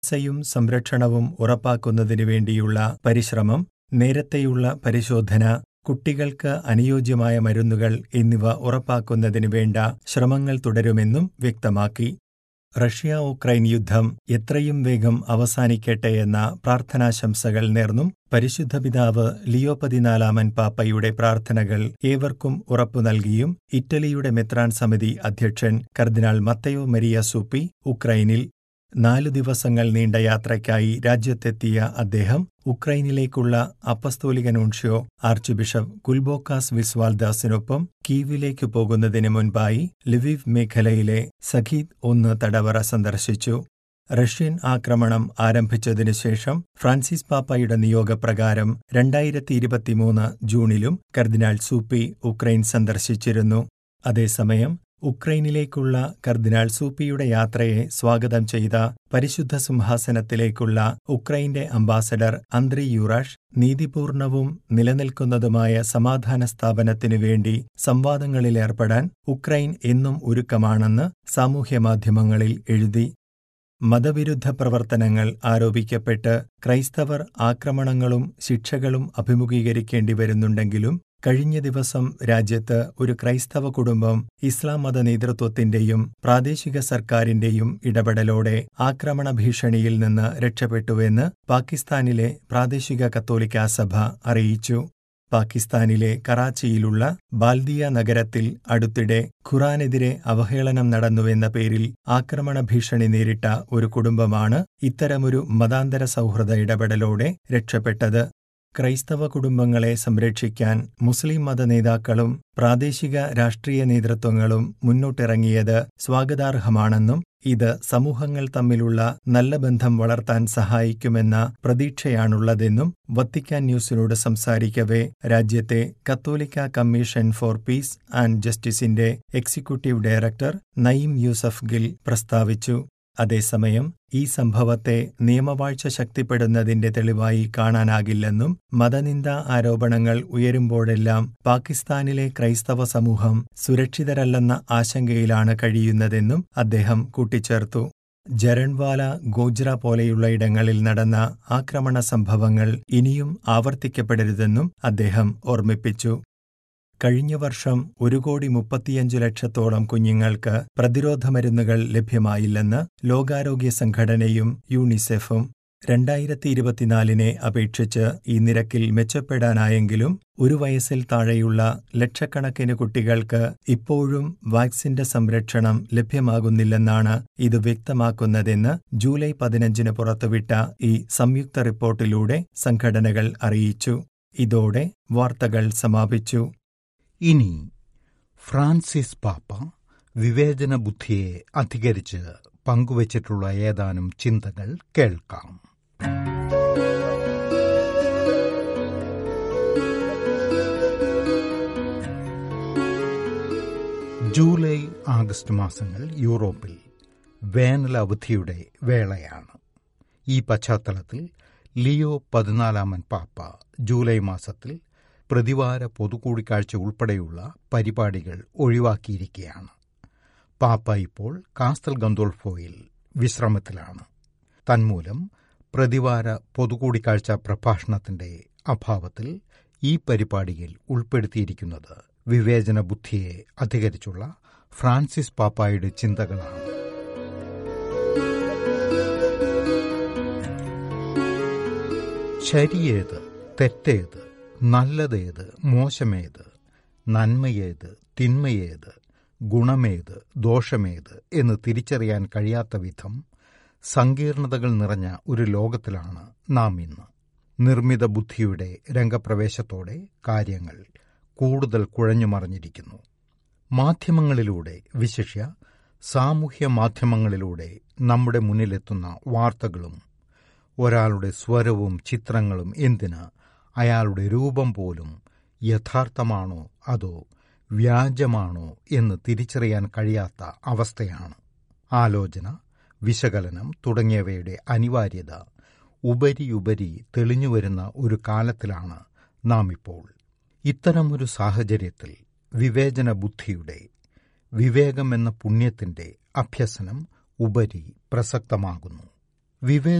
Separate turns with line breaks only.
ചികിത്സയും സംരക്ഷണവും ഉറപ്പാക്കുന്നതിനു വേണ്ടിയുള്ള പരിശ്രമം നേരത്തെയുള്ള പരിശോധന കുട്ടികൾക്ക് അനുയോജ്യമായ മരുന്നുകൾ എന്നിവ ഉറപ്പാക്കുന്നതിനു വേണ്ട ശ്രമങ്ങൾ തുടരുമെന്നും വ്യക്തമാക്കി റഷ്യ ഉക്രൈൻ യുദ്ധം എത്രയും വേഗം അവസാനിക്കട്ടെ എന്ന പ്രാർത്ഥനാശംസകൾ നേർന്നും പരിശുദ്ധ പിതാവ് ലിയോ പതിനാലാമൻ പാപ്പയുടെ പ്രാർത്ഥനകൾ ഏവർക്കും ഉറപ്പു നൽകിയും ഇറ്റലിയുടെ മെത്രാൻ സമിതി അധ്യക്ഷൻ കർദിനാൾ മത്തയോ മരിയ സൂപ്പി ഉക്രൈനിൽ നാലു ദിവസങ്ങൾ നീണ്ട യാത്രയ്ക്കായി രാജ്യത്തെത്തിയ അദ്ദേഹം ഉക്രൈനിലേക്കുള്ള അപ്പസ്തോലിക നൂൺഷ്യോ ആർച്ച് ബിഷപ്പ് കുൽബോക്കാസ് വിസ്വാൽദാസിനൊപ്പം കീവിലേക്ക് പോകുന്നതിന് മുൻപായി ലിവിവ് മേഖലയിലെ സഖീദ് ഒന്ന് തടവറ സന്ദർശിച്ചു റഷ്യൻ ആക്രമണം ആരംഭിച്ചതിനു ശേഷം ഫ്രാൻസിസ് പാപ്പയുടെ നിയോഗപ്രകാരം രണ്ടായിരത്തി ഇരുപത്തിമൂന്ന് ജൂണിലും കർദിനാൾ സൂപ്പി ഉക്രൈൻ സന്ദർശിച്ചിരുന്നു അതേസമയം ഉക്രൈനിലേക്കുള്ള കർദിനാൾ സൂപ്പിയുടെ യാത്രയെ സ്വാഗതം ചെയ്ത പരിശുദ്ധ സിംഹാസനത്തിലേക്കുള്ള ഉക്രൈന്റെ അംബാസഡർ അന്ത്രി യുറാഷ് നീതിപൂർണവും നിലനിൽക്കുന്നതുമായ സമാധാന സ്ഥാപനത്തിനു വേണ്ടി സംവാദങ്ങളിലേർപ്പെടാൻ ഉക്രൈൻ എന്നും ഒരുക്കമാണെന്ന് സാമൂഹ്യമാധ്യമങ്ങളിൽ എഴുതി മതവിരുദ്ധ പ്രവർത്തനങ്ങൾ ആരോപിക്കപ്പെട്ട് ക്രൈസ്തവർ ആക്രമണങ്ങളും ശിക്ഷകളും അഭിമുഖീകരിക്കേണ്ടി വരുന്നുണ്ടെങ്കിലും കഴിഞ്ഞ ദിവസം രാജ്യത്ത് ഒരു ക്രൈസ്തവ കുടുംബം ഇസ്ലാം മത നേതൃത്വത്തിന്റെയും പ്രാദേശിക സർക്കാരിന്റെയും ഇടപെടലോടെ ആക്രമണ ഭീഷണിയിൽ നിന്ന് രക്ഷപ്പെട്ടുവെന്ന് പാകിസ്ഥാനിലെ പ്രാദേശിക കത്തോലിക്കാ സഭ അറിയിച്ചു പാകിസ്ഥാനിലെ കറാച്ചിയിലുള്ള ബാൽദിയ നഗരത്തിൽ അടുത്തിടെ ഖുറാനെതിരെ അവഹേളനം നടന്നുവെന്ന പേരിൽ ആക്രമണ ഭീഷണി നേരിട്ട ഒരു കുടുംബമാണ് ഇത്തരമൊരു മതാന്തര സൗഹൃദ ഇടപെടലോടെ രക്ഷപ്പെട്ടത് ക്രൈസ്തവ കുടുംബങ്ങളെ സംരക്ഷിക്കാൻ മുസ്ലിം മത നേതാക്കളും പ്രാദേശിക രാഷ്ട്രീയ നേതൃത്വങ്ങളും മുന്നോട്ടിറങ്ങിയത് സ്വാഗതാർഹമാണെന്നും ഇത് സമൂഹങ്ങൾ തമ്മിലുള്ള നല്ല ബന്ധം വളർത്താൻ സഹായിക്കുമെന്ന പ്രതീക്ഷയാണുള്ളതെന്നും വത്തിക്കാൻ ന്യൂസിനോട് സംസാരിക്കവെ രാജ്യത്തെ കത്തോലിക്ക കമ്മീഷൻ ഫോർ പീസ് ആൻഡ് ജസ്റ്റിസിന്റെ എക്സിക്യൂട്ടീവ് ഡയറക്ടർ നയീം യൂസഫ് ഗിൽ പ്രസ്താവിച്ചു അതേസമയം ഈ സംഭവത്തെ നിയമവാഴ്ച ശക്തിപ്പെടുന്നതിന്റെ തെളിവായി കാണാനാകില്ലെന്നും മതനിന്ദ ആരോപണങ്ങൾ ഉയരുമ്പോഴെല്ലാം പാകിസ്ഥാനിലെ ക്രൈസ്തവ സമൂഹം സുരക്ഷിതരല്ലെന്ന ആശങ്കയിലാണ് കഴിയുന്നതെന്നും അദ്ദേഹം കൂട്ടിച്ചേർത്തു ജരൺവാല ഗോജ്ര പോലെയുള്ള ഇടങ്ങളിൽ നടന്ന ആക്രമണ സംഭവങ്ങൾ ഇനിയും ആവർത്തിക്കപ്പെടരുതെന്നും അദ്ദേഹം ഓർമ്മിപ്പിച്ചു കഴിഞ്ഞ വർഷം ഒരു കോടി മുപ്പത്തിയഞ്ചു ലക്ഷത്തോളം കുഞ്ഞുങ്ങൾക്ക് പ്രതിരോധ മരുന്നുകൾ ലഭ്യമായില്ലെന്ന് ലോകാരോഗ്യ സംഘടനയും യൂണിസെഫും രണ്ടായിരത്തി ഇരുപത്തിനാലിനെ അപേക്ഷിച്ച് ഈ നിരക്കിൽ മെച്ചപ്പെടാനായെങ്കിലും ഒരു വയസ്സിൽ താഴെയുള്ള ലക്ഷക്കണക്കിന് കുട്ടികൾക്ക് ഇപ്പോഴും വാക്സിന്റെ സംരക്ഷണം ലഭ്യമാകുന്നില്ലെന്നാണ് ഇത് വ്യക്തമാക്കുന്നതെന്ന് ജൂലൈ പതിനഞ്ചിന് പുറത്തുവിട്ട ഈ സംയുക്ത റിപ്പോർട്ടിലൂടെ സംഘടനകൾ അറിയിച്ചു ഇതോടെ വാർത്തകൾ സമാപിച്ചു
ഇനി ഫ്രാൻസിസ് പാപ്പ വിവേചന ബുദ്ധിയെ അധികരിച്ച് പങ്കുവച്ചിട്ടുള്ള ഏതാനും ചിന്തകൾ കേൾക്കാം ജൂലൈ ആഗസ്റ്റ് മാസങ്ങൾ യൂറോപ്പിൽ വേനൽ അവധിയുടെ വേളയാണ് ഈ പശ്ചാത്തലത്തിൽ ലിയോ പതിനാലാമൻ പാപ്പ ജൂലൈ മാസത്തിൽ പ്രതിവാര പൊതുകൂടിക്കാഴ്ച ഉൾപ്പെടെയുള്ള പരിപാടികൾ ഒഴിവാക്കിയിരിക്കുകയാണ് പാപ്പ ഇപ്പോൾ കാസ്റ്റൽ ഗന്തോൾഫോയിൽ വിശ്രമത്തിലാണ് തന്മൂലം പ്രതിവാര പൊതുകൂടിക്കാഴ്ച പ്രഭാഷണത്തിന്റെ അഭാവത്തിൽ ഈ പരിപാടിയിൽ ഉൾപ്പെടുത്തിയിരിക്കുന്നത് വിവേചന ബുദ്ധിയെ അധികരിച്ചുള്ള ഫ്രാൻസിസ് പാപ്പായുടെ ചിന്തകളാണ് ശരിയേത് തെറ്റേത് നല്ലതേത് മോശമേത് നന്മയേത് തിന്മയേത് ഗുണമേത് ദോഷമേത് എന്ന് തിരിച്ചറിയാൻ കഴിയാത്ത വിധം സങ്കീർണതകൾ നിറഞ്ഞ ഒരു ലോകത്തിലാണ് നാം ഇന്ന് നിർമ്മിത ബുദ്ധിയുടെ രംഗപ്രവേശത്തോടെ കാര്യങ്ങൾ കൂടുതൽ കുഴഞ്ഞുമറിഞ്ഞിരിക്കുന്നു മാധ്യമങ്ങളിലൂടെ വിശിഷ്യ സാമൂഹ്യ മാധ്യമങ്ങളിലൂടെ നമ്മുടെ മുന്നിലെത്തുന്ന വാർത്തകളും ഒരാളുടെ സ്വരവും ചിത്രങ്ങളും എന്തിന് അയാളുടെ രൂപം പോലും യഥാർത്ഥമാണോ അതോ വ്യാജമാണോ എന്ന് തിരിച്ചറിയാൻ കഴിയാത്ത അവസ്ഥയാണ് ആലോചന വിശകലനം തുടങ്ങിയവയുടെ അനിവാര്യത ഉപരിയുപരി തെളിഞ്ഞുവരുന്ന ഒരു കാലത്തിലാണ് നാം ഇപ്പോൾ ഇത്തരമൊരു സാഹചര്യത്തിൽ വിവേചന ബുദ്ധിയുടെ വിവേകമെന്ന പുണ്യത്തിന്റെ അഭ്യസനം ഉപരി പ്രസക്തമാകുന്നു വിവേചന